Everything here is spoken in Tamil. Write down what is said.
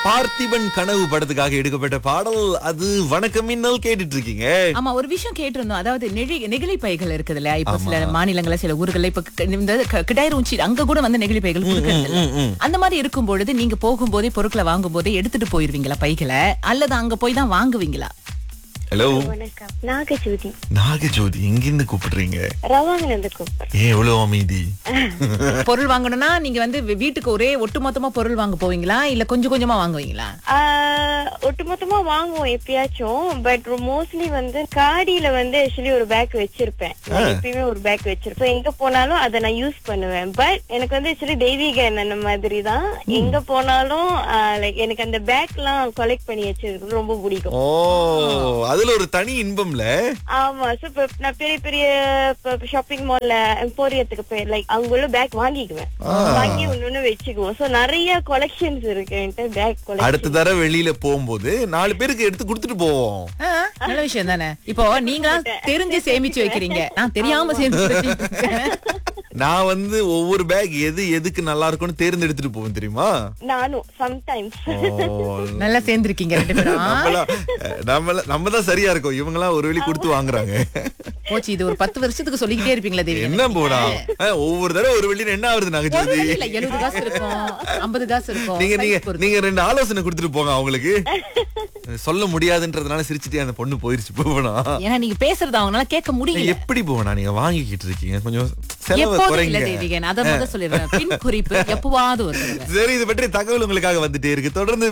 பார்த்திபன் கனவு படத்துக்காக எடுக்கப்பட்ட பாடல் அது வணக்கம் மின்னல் கேட்டுட்டு இருக்கீங்க ஆமா ஒரு விஷயம் கேட்டிருந்தோம் அதாவது நெழி நெகிழி பைகள் இருக்குது இல்லையா இப்ப சில மாநிலங்கள்ல சில ஊர்கள்ல இப்ப க- இந்த க- கிடாயிரு உச்சி அங்க கூட வந்து நெகிழி பைகள் கொடுக்கறது இல்ல. அந்த மாதிரி இருக்கும் பொழுது நீங்க போகும்போதே பொருட்களை வாங்கும் போதே எடுத்துட்டு போயிருவீங்களா பைகளை அல்லது அங்க போய் தான் வாங்குவீங்களா ஹலோ வணக்கம் நாகஜோதி நாகஜோதி எங்கிருந்து கூப்பிடுறீங்க ரவாங்கல இருந்து கூப்பிடுறேன் ஏன் எவ்வளவு அமைதி பொருள் வாங்கணும்னா நீங்க வந்து வீ- வீட்டுக்கு ஒரே ஒட்டுமொத்தமா பொருள் வாங்க போவீங்களா இல்ல கொஞ்சம் கொஞ்சமா வாங்குவீங்களா ஆஹ், ஒட்டுமொத்தமா வாங்குவோம் எப்பயாச்சும் பட் மோஸ்ட்லி வந்து காடியில வந்து ஆக்சுவலி ஒரு பேக் வச்சிருப்பேன் நான் எப்பயுமே ஒரு பேக் வச்சிருப்பேன் எங்க போனாலும் அதை நான் யூஸ் பண்ணுவேன் பட் எனக்கு வந்து ஆக்சுவலி தெய்வீக அந்த மாதிரி தான் எங்க போனாலும் லைக் எனக்கு அந்த பேக் எல்லாம் கலெக்ட் பண்ணி வச்சிருக்கிறது ரொம்ப பிடிக்கும் ஓ அதுல ஒரு தனி இன்பம்ல ஆமா சோ இப்ப நான் பெரிய பெரிய ஷாப்பிங் மால்ல எம்போரியத்துக்கு போய் லைக் அங்க உள்ள பேக் வாங்கிக்குவேன் வாங்கி ஒண்ணு ஒண்ணு வச்சுக்குவோம் சோ நிறைய கொலெக்ஷன்ஸ் இருக்கு என்கிட்ட பேக் கொலெக்ஷன் அடுத்த தடவை வெளியில போகும்போது நாலு பேருக்கு எடுத்து கொடுத்துட்டு போவோம் ஆ, நல்ல விஷயம் தானே இப்போ நீங்க தெரிஞ்சு சேமிச்சு வைக்கிறீங்க நான் தெரியாம சேமிச்சு வச்சிருக்கேன். நான் வந்து ஒவ்வொரு பேக் எது எதுக்கு நல்லா இருக்கும்னு தேர்ந்தெடுத்துட்டு போவேன் தெரியுமா நானும் சம்டைம்ஸ் ஓ, நல்லா சேர்ந்திருக்கீங்க ரெண்டு பேரும் நம்மலாம் நம்மள நம்ம தான் சரியா இருக்கோம் இவங்க எல்லாம் ஒரு வெளி கொடுத்து வாங்குறாங்க போச்சு இது ஒரு பத்து வருஷத்துக்கு சொல்லிக்கிட்டே இருப்பீங்களா தேவி என்ன போடா அஹ், ஒவ்வொரு தடவை ஒரு வெள்ளி என்ன ஆகுது ஒரு நாகஜோதி வழி இல்ல எழுபது காசு இருக்கும் ஐம்பது காசு இருக்கும் நீங்க நீங்க size பொறுத்து. நீங்க ரெண்டு ஆலோசனை கொடுத்துட்டு போங்க அவங்களுக்கு சொல்ல முடியாதுன்றதுனால சிரிச்சிட்டே அந்த பொண்ணு போயிருச்சு போவனா ஏன்னா நீங்க பேசுறது அவங்களால கேட்க முடியல எப்படி போவனா நீங்க வாங்கிக்கிட்டு இருக்கீங்க கொஞ்சம் செலவு எப்போதும் இல்ல குறைங்க தேவிகன் அதை முதல்ல சொல்லிடுறேன் பின் குறிப்பு எப்பவாவது ஒரு தடவை சரி இது பற்றி தகவல் உங்களுக்காக வந்துட்டே இருக்கு தொடர்ந்து